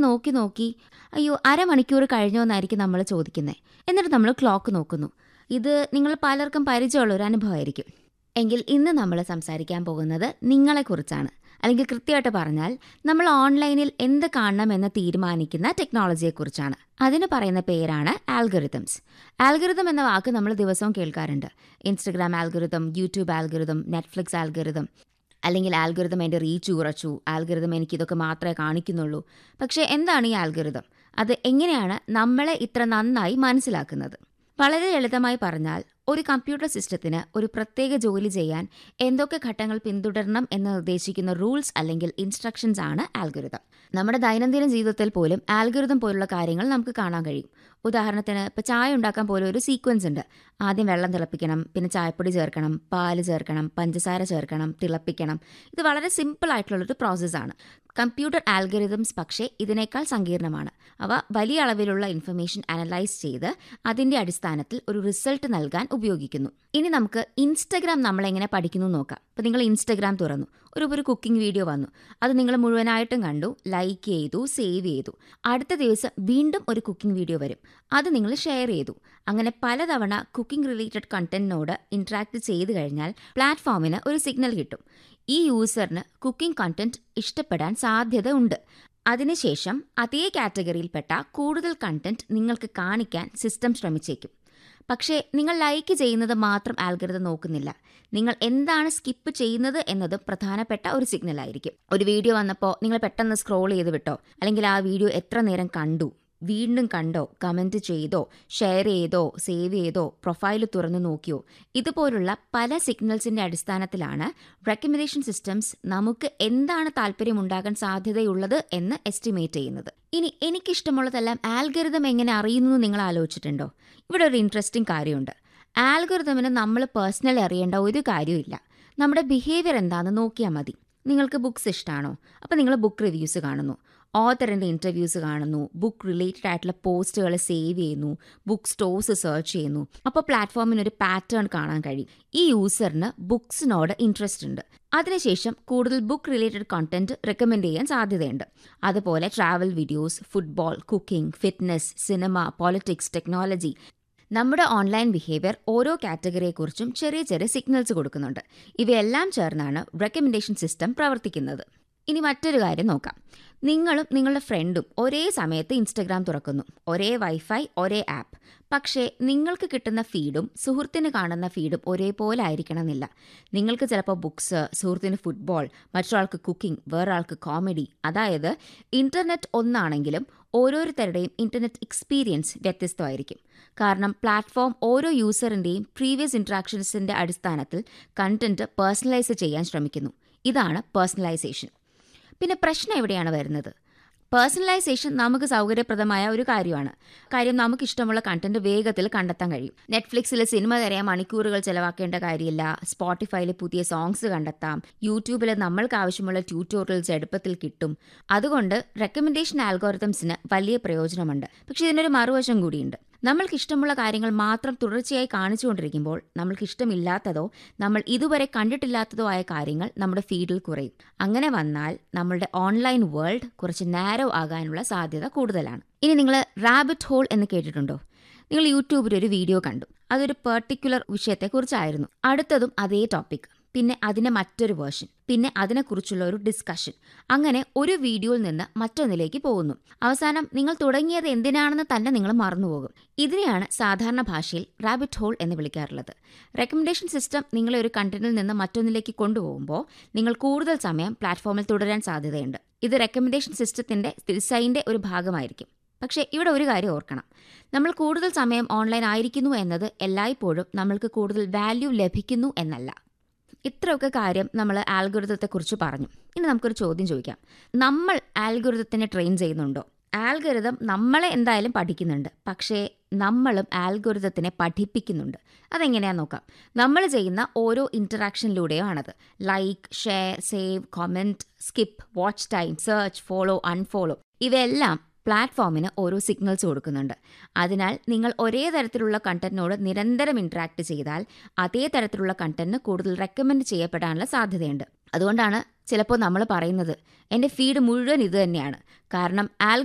നോക്കി നോക്കി അയ്യോ അരമണിക്കൂർ കഴിഞ്ഞോ എന്നായിരിക്കും നമ്മൾ ചോദിക്കുന്നത് എന്നിട്ട് നമ്മൾ ക്ലോക്ക് നോക്കുന്നു ഇത് നിങ്ങൾ പലർക്കും പരിചയമുള്ള ഒരു അനുഭവമായിരിക്കും എങ്കിൽ ഇന്ന് നമ്മൾ സംസാരിക്കാൻ പോകുന്നത് നിങ്ങളെക്കുറിച്ചാണ് അല്ലെങ്കിൽ കൃത്യമായിട്ട് പറഞ്ഞാൽ നമ്മൾ ഓൺലൈനിൽ എന്ത് കാണണമെന്ന് തീരുമാനിക്കുന്ന ടെക്നോളജിയെക്കുറിച്ചാണ് അതിന് പറയുന്ന പേരാണ് ആൽഗറിതംസ് ആൽഗറിതം എന്ന വാക്ക് നമ്മൾ ദിവസവും കേൾക്കാറുണ്ട് Instagram algorithm YouTube algorithm Netflix algorithm അല്ലെങ്കിൽ ആൽഗറിതം എൻ്റെ റീച്ച് കുറച്ചു ആൽഗറിതം എനിക്കിതൊക്കെ മാത്രമേ കാണിക്കുന്നുള്ളൂ പക്ഷേ എന്താണ് ഈ ആൽഗറിതം അത് എങ്ങനെയാണ് നമ്മളെ ഇത്ര നന്നായി മനസ്സിലാക്കുന്നത് വളരെ ലളിതമായി പറഞ്ഞാൽ ഒരു കമ്പ്യൂട്ടർ സിസ്റ്റത്തിന് ഒരു പ്രത്യേക ജോലി ചെയ്യാൻ എന്തൊക്കെ ഘട്ടങ്ങൾ പിന്തുടരണം എന്ന് നിർദ്ദേശിക്കുന്ന റൂൾസ് അല്ലെങ്കിൽ ഇൻസ്ട്രക്ഷൻസ് ആണ് ആൽഗുരുതം നമ്മുടെ ദൈനംദിന ജീവിതത്തിൽ പോലും ആൽഗുരുതം പോലുള്ള കാര്യങ്ങൾ നമുക്ക് കാണാൻ കഴിയും ഉദാഹരണത്തിന് ഇപ്പോൾ ചായ ഉണ്ടാക്കാൻ പോലും ഒരു സീക്വൻസ് ഉണ്ട് ആദ്യം വെള്ളം തിളപ്പിക്കണം പിന്നെ ചായപ്പൊടി ചേർക്കണം പാല് ചേർക്കണം പഞ്ചസാര ചേർക്കണം തിളപ്പിക്കണം ഇത് വളരെ സിമ്പിൾ ആയിട്ടുള്ളൊരു പ്രോസസ്സാണ് കമ്പ്യൂട്ടർ ആൽഗരിതംസ് പക്ഷേ ഇതിനേക്കാൾ സങ്കീർണമാണ് അവ വലിയ അളവിലുള്ള ഇൻഫർമേഷൻ അനലൈസ് ചെയ്ത് അതിന്റെ അടിസ്ഥാനത്തിൽ ഒരു റിസൾട്ട് നൽകാൻ ഉപയോഗിക്കുന്നു ഇനി നമുക്ക് ഇൻസ്റ്റഗ്രാം നമ്മൾ എങ്ങനെ പഠിക്കുന്നു നോക്കാം അപ്പോൾ നിങ്ങൾ ഇൻസ്റ്റഗ്രാം തുറന്നു ഒരു ഒരു കുക്കിംഗ് വീഡിയോ വന്നു അത് നിങ്ങൾ മുഴുവനായിട്ടും കണ്ടു ലൈക്ക് ചെയ്തു സേവ് ചെയ്തു അടുത്ത ദിവസം വീണ്ടും ഒരു കുക്കിംഗ് വീഡിയോ വരും അത് നിങ്ങൾ ഷെയർ ചെയ്തു അങ്ങനെ പലതവണ കുക്കിംഗ് റിലേറ്റഡ് കണ്ടന്റിനോട് ഇന്ററാക്ട് ചെയ്തു കഴിഞ്ഞാൽ പ്ലാറ്റ്ഫോമിന് ഒരു സിഗ്നൽ കിട്ടും ഈ യൂസറിന് കുക്കിംഗ് കണ്ടന്റ് ഇഷ്ടപ്പെടാൻ സാധ്യത ഉണ്ട് അതിനുശേഷം അതേ കാറ്റഗറിയിൽപ്പെട്ട കൂടുതൽ കണ്ടന്റ് നിങ്ങൾക്ക് കാണിക്കാൻ സിസ്റ്റം ശ്രമിച്ചേക്കും പക്ഷേ നിങ്ങൾ ലൈക്ക് ചെയ്യുന്നത് മാത്രം ആൽഗരിതം നോക്കുന്നില്ല നിങ്ങൾ എന്താണ് സ്കിപ്പ് ചെയ്യുന്നത് എന്നതും പ്രധാനപ്പെട്ട ഒരു സിഗ്നൽ ആയിരിക്കും ഒരു വീഡിയോ വന്നപ്പോൾ നിങ്ങൾ പെട്ടെന്ന് സ്ക്രോൾ ചെയ്ത് വിട്ടോ അല്ലെങ്കിൽ ആ വീഡിയോ എത്ര നേരം കണ്ടു വീണ്ടും കണ്ടോ കമൻറ്റ് ചെയ്തോ ഷെയർ ചെയ്തോ സേവ് ചെയ്തോ പ്രൊഫൈൽ തുറന്നു നോക്കിയോ ഇതുപോലുള്ള പല സിഗ്നൽസിന്റെ അടിസ്ഥാനത്തിലാണ് റെക്കമെൻഡേഷൻ സിസ്റ്റംസ് നമുക്ക് എന്താണ് താല്പര്യമുണ്ടാകാൻ സാധ്യതയുള്ളത് എന്ന് എസ്റ്റിമേറ്റ് ചെയ്യുന്നത് ഇനി എനിക്കിഷ്ടമുള്ളതെല്ലാം ആൽഗരിതം എങ്ങനെ അറിയുന്നു എന്ന് നിങ്ങൾ ആലോചിച്ചിട്ടുണ്ടോ ഇവിടെ ഒരു ഇൻട്രസ്റ്റിംഗ് കാര്യമുണ്ട് ആൽഗരിതമിന് നമ്മൾ പേഴ്സണലി അറിയേണ്ട ഒരു കാര്യമില്ല നമ്മുടെ ബിഹേവിയർ എന്താണെന്ന് നോക്കിയാൽ മതി നിങ്ങൾക്ക് ബുക്സ് ഇഷ്ടമാണോ അപ്പോൾ നിങ്ങൾ ബുക്ക് റിവ്യൂസ് കാണുന്നു ഓത്തറിൻ്റെ ഇൻ്റർവ്യൂസ് കാണുന്നു ബുക്ക് റിലേറ്റഡ് ആയിട്ടുള്ള പോസ്റ്റുകൾ സേവ് ചെയ്യുന്നു ബുക്ക് സ്റ്റോഴ്സ് സെർച്ച് ചെയ്യുന്നു അപ്പോൾ പ്ലാറ്റ്ഫോമിന് ഒരു പാറ്റേൺ കാണാൻ കഴിയും ഈ യൂസറിന് ബുക്സിനോട് ഇൻട്രസ്റ്റ് ഉണ്ട് അതിനുശേഷം കൂടുതൽ ബുക്ക് റിലേറ്റഡ് കണ്ടന്റ് റെക്കമെൻഡ് ചെയ്യാൻ സാധ്യതയുണ്ട് അതുപോലെ travel videos football cooking fitness cinema politics technology നമ്മുടെ ഓൺലൈൻ ബിഹേവിയർ ഓരോ കാറ്റഗറിയെക്കുറിച്ചും ചെറിയ ചെറിയ സിഗ്നൽസ് കൊടുക്കുന്നുണ്ട് ഇവയെല്ലാം ചേർന്നാണ് റെക്കമെൻഡേഷൻ സിസ്റ്റം പ്രവർത്തിക്കുന്നത് ഇനി മറ്റൊരു കാര്യം നോക്കാം നിങ്ങളും നിങ്ങളുടെ ഫ്രണ്ടും ഒരേ സമയത്ത് ഇൻസ്റ്റഗ്രാം തുറക്കുന്നു ഒരേ വൈഫൈ ഒരേ ആപ്പ് പക്ഷേ നിങ്ങൾക്ക് കിട്ടുന്ന ഫീഡും സുഹൃത്തിന് കാണുന്ന ഫീഡും ഒരേപോലെ ആയിരിക്കണമെന്നില്ല നിങ്ങൾക്ക് ചിലപ്പോൾ ബുക്സ് സുഹൃത്തിന് ഫുട്ബോൾ മറ്റൊരാൾക്ക് കുക്കിംഗ് വേറൊരാൾക്ക് കോമഡി അതായത് ഇന്റർനെറ്റ് ഒന്നാണെങ്കിലും ഓരോരുത്തരുടെയും ഇന്റർനെറ്റ് എക്സ്പീരിയൻസ് വ്യത്യസ്തമായിരിക്കും കാരണം പ്ലാറ്റ്ഫോം ഓരോ യൂസറിൻ്റെയും പ്രീവിയസ് ഇൻട്രാക്ഷൻസിൻ്റെ അടിസ്ഥാനത്തിൽ കണ്ടന്റ് പേഴ്സണലൈസ് ചെയ്യാൻ ശ്രമിക്കുന്നു ഇതാണ് പേഴ്സണലൈസേഷൻ പിന്നെ പ്രശ്നം എവിടെയാണ് വരുന്നത് പേഴ്സണലൈസേഷൻ നമുക്ക് സൗകര്യപ്രദമായ ഒരു കാര്യമാണ് കാര്യം നമുക്ക് ഇഷ്ടമുള്ള കണ്ടന്റ് വേഗത്തിൽ കണ്ടെത്താൻ കഴിയും നെറ്റ്ഫ്ലിക്സിൽ സിനിമ തരാൻ മണിക്കൂറുകൾ ചെലവാക്കേണ്ട കാര്യമില്ല സ്പോട്ടിഫൈയിൽ പുതിയ സോങ്സ് കണ്ടെത്താം യൂട്യൂബിൽ നമ്മൾക്ക് ആവശ്യമുള്ള ട്യൂട്ടോറിയൽസ് എളുപ്പത്തിൽ കിട്ടും അതുകൊണ്ട് റെക്കമെൻഡേഷൻ ആൽഗോറിതംസിന് വലിയ പ്രയോജനമുണ്ട് പക്ഷേ ഇതിനൊരു മറുവശം കൂടിയുണ്ട് നമ്മൾക്ക് ഇഷ്ടമുള്ള കാര്യങ്ങൾ മാത്രം തുടർച്ചയായി കാണിച്ചുകൊണ്ടിരിക്കുമ്പോൾ നമ്മൾക്ക് ഇഷ്ടമില്ലാത്തതോ നമ്മൾ ഇതുവരെ കണ്ടിട്ടില്ലാത്തതോ ആയ കാര്യങ്ങൾ നമ്മുടെ ഫീഡിൽ കുറയും അങ്ങനെ വന്നാൽ നമ്മളുടെ ഓൺലൈൻ വേൾഡ് കുറച്ച് നാരോ ആകാനുള്ള സാധ്യത കൂടുതലാണ് ഇനി നിങ്ങൾ റാബിറ്റ് ഹോൾ എന്ന് കേട്ടിട്ടുണ്ടോ നിങ്ങൾ യൂട്യൂബിൽ ഒരു വീഡിയോ കണ്ടു അതൊരു പെർട്ടിക്കുലർ വിഷയത്തെക്കുറിച്ചായിരുന്നു അടുത്തതും അതേ ടോപ്പിക് പിന്നെ അതിനെ മറ്റൊരു വേർഷൻ പിന്നെ അതിനെക്കുറിച്ചുള്ള ഒരു ഡിസ്കഷൻ അങ്ങനെ ഒരു വീഡിയോയിൽ നിന്ന് മറ്റൊന്നിലേക്ക് പോകുന്നു അവസാനം നിങ്ങൾ തുടങ്ങിയത് എന്തിനാണെന്ന് തന്നെ നിങ്ങൾ മറന്നുപോകും ഇതിനെയാണ് സാധാരണ ഭാഷയിൽ റാബിറ്റ് ഹോൾ എന്ന് വിളിക്കാറുള്ളത് റെക്കമെൻഡേഷൻ സിസ്റ്റം നിങ്ങളെ ഒരു കണ്ടന്റിൽ നിന്ന് മറ്റൊന്നിലേക്ക് കൊണ്ടുപോകുമ്പോൾ നിങ്ങൾ കൂടുതൽ സമയം പ്ലാറ്റ്ഫോമിൽ തുടരാൻ സാധ്യതയുണ്ട് ഇത് റെക്കമെൻഡേഷൻ സിസ്റ്റത്തിന്റെ ഡിസൈൻ്റെ ഒരു ഭാഗമായിരിക്കും പക്ഷേ ഇവിടെ ഒരു കാര്യം ഓർക്കണം നമ്മൾ കൂടുതൽ സമയം ഓൺലൈൻ ആയിരിക്കുന്നു എന്നത് എല്ലായ്പ്പോഴും നമ്മൾക്ക് കൂടുതൽ വാല്യൂ ലഭിക്കുന്നു എന്നല്ല ഇത്രയൊക്കെ കാര്യം നമ്മൾ ആൽഗുരുതത്തെക്കുറിച്ച് പറഞ്ഞു ഇനി നമുക്കൊരു ചോദ്യം ചോദിക്കാം നമ്മൾ ആൽഗുരുതത്തിനെ ട്രെയിൻ ചെയ്യുന്നുണ്ടോ ആൽഗുരുതം നമ്മളെ എന്തായാലും പഠിക്കുന്നുണ്ട് പക്ഷേ നമ്മളും ആൽഗുരുതത്തിനെ പഠിപ്പിക്കുന്നുണ്ട് അതെങ്ങനെയാണെന്ന് നോക്കാം നമ്മൾ ചെയ്യുന്ന ഓരോ ഇൻറ്ററാക്ഷനിലൂടെയോ ആണത് like share save comment skip watch time search follow unfollow ഇവയെല്ലാം പ്ലാറ്റ്ഫോമിന് ഓരോ സിഗ്നൽസ് കൊടുക്കുന്നുണ്ട് അതിനാൽ നിങ്ങൾ ഒരേ തരത്തിലുള്ള കണ്ടന്റിനോട് നിരന്തരം ഇൻട്രാക്ട് ചെയ്താൽ അതേ തരത്തിലുള്ള കണ്ടന്റിന് കൂടുതൽ റെക്കമെൻഡ് ചെയ്യപ്പെടാനുള്ള സാധ്യതയുണ്ട് അതുകൊണ്ടാണ് ചിലപ്പോൾ നമ്മൾ പറയുന്നത് എൻ്റെ ഫീഡ് മുഴുവൻ ഇത് തന്നെയാണ് കാരണം ആൽ